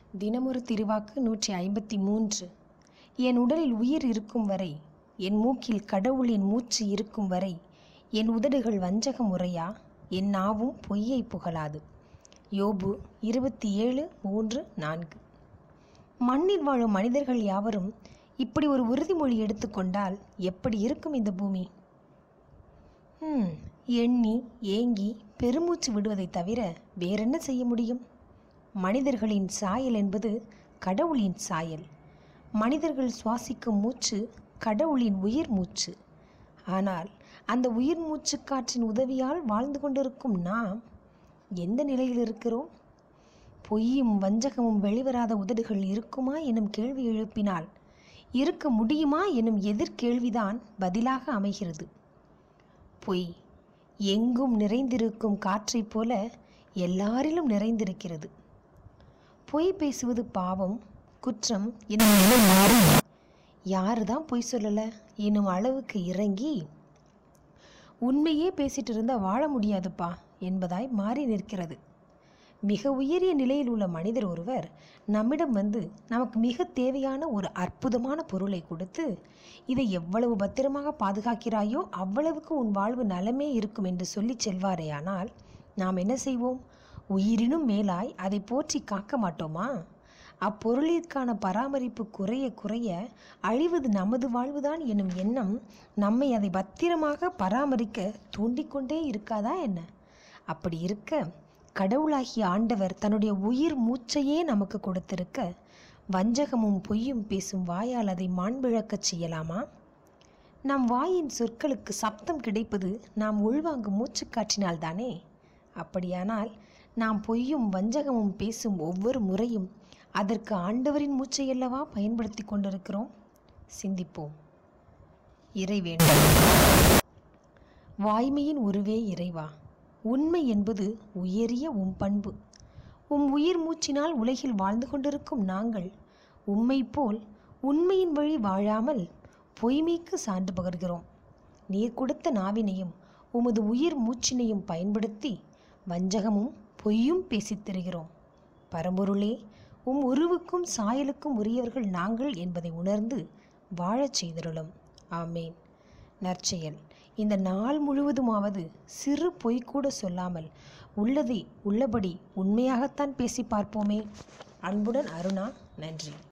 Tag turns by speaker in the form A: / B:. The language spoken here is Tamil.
A: தினமொரு திருவாக்கு நூற்றி ஐம்பத்தி மூன்று என் உடலில் உயிர் இருக்கும் வரை என் மூக்கில் கடவுளின் மூச்சு இருக்கும் வரை என் உதடுகள் வஞ்சக முறையா என் நாவும் பொய்யை புகழாது யோபு இருபத்தி ஏழு மூன்று நான்கு மண்ணில் வாழும் மனிதர்கள் யாவரும் இப்படி ஒரு உறுதிமொழி எடுத்துக்கொண்டால் எப்படி இருக்கும் இந்த பூமி ம் எண்ணி ஏங்கி பெருமூச்சு விடுவதைத் தவிர வேறென்ன செய்ய முடியும் மனிதர்களின் சாயல் என்பது கடவுளின் சாயல் மனிதர்கள் சுவாசிக்கும் மூச்சு கடவுளின் உயிர் மூச்சு ஆனால் அந்த உயிர் மூச்சு காற்றின் உதவியால் வாழ்ந்து கொண்டிருக்கும் நாம் எந்த நிலையில் இருக்கிறோம் பொய்யும் வஞ்சகமும் வெளிவராத உதடுகள் இருக்குமா எனும் கேள்வி எழுப்பினால் இருக்க முடியுமா எனும் எதிர்கேள்விதான் பதிலாக அமைகிறது பொய் எங்கும் நிறைந்திருக்கும் காற்றைப் போல எல்லாரிலும் நிறைந்திருக்கிறது பொய் பேசுவது பாவம் குற்றம் எனும் நிலை மாறி யாரு தான் பொய் சொல்லலை எனும் அளவுக்கு இறங்கி உண்மையே பேசிட்டு இருந்தா வாழ முடியாதுப்பா என்பதாய் மாறி நிற்கிறது மிக உயரிய நிலையில் உள்ள மனிதர் ஒருவர் நம்மிடம் வந்து நமக்கு மிக தேவையான ஒரு அற்புதமான பொருளை கொடுத்து இதை எவ்வளவு பத்திரமாக பாதுகாக்கிறாயோ அவ்வளவுக்கு உன் வாழ்வு நலமே இருக்கும் என்று சொல்லி செல்வாரேயானால் நாம் என்ன செய்வோம் உயிரினும் மேலாய் அதை போற்றி காக்க மாட்டோமா அப்பொருளிற்கான பராமரிப்பு குறைய குறைய அழிவது நமது வாழ்வுதான் எனும் எண்ணம் நம்மை அதை பத்திரமாக பராமரிக்க தூண்டிக்கொண்டே இருக்காதா என்ன அப்படி இருக்க கடவுளாகிய ஆண்டவர் தன்னுடைய உயிர் மூச்சையே நமக்கு கொடுத்திருக்க வஞ்சகமும் பொய்யும் பேசும் வாயால் அதை மாண்பிழக்கச் செய்யலாமா நம் வாயின் சொற்களுக்கு சப்தம் கிடைப்பது நாம் உள்வாங்கும் மூச்சுக்காற்றினால் தானே அப்படியானால் நாம் பொய்யும் வஞ்சகமும் பேசும் ஒவ்வொரு முறையும் அதற்கு ஆண்டவரின் மூச்சையல்லவா பயன்படுத்தி கொண்டிருக்கிறோம் சிந்திப்போம் இறைவேண்டல் வாய்மையின் உருவே இறைவா உண்மை என்பது உயரிய உம் பண்பு உம் உயிர் மூச்சினால் உலகில் வாழ்ந்து கொண்டிருக்கும் நாங்கள் உம்மை போல் உண்மையின் வழி வாழாமல் பொய்மைக்கு சான்று பகர்கிறோம் நீர் கொடுத்த நாவினையும் உமது உயிர் மூச்சினையும் பயன்படுத்தி வஞ்சகமும் பொய்யும் பேசித் திரிகிறோம் பரம்பொருளே உம் உருவுக்கும் சாயலுக்கும் உரியவர்கள் நாங்கள் என்பதை உணர்ந்து வாழச் செய்திருளும் ஆமேன் நற்செயல் இந்த நாள் முழுவதுமாவது சிறு பொய் கூட சொல்லாமல் உள்ளதை உள்ளபடி உண்மையாகத்தான் பேசி பார்ப்போமே அன்புடன் அருணா நன்றி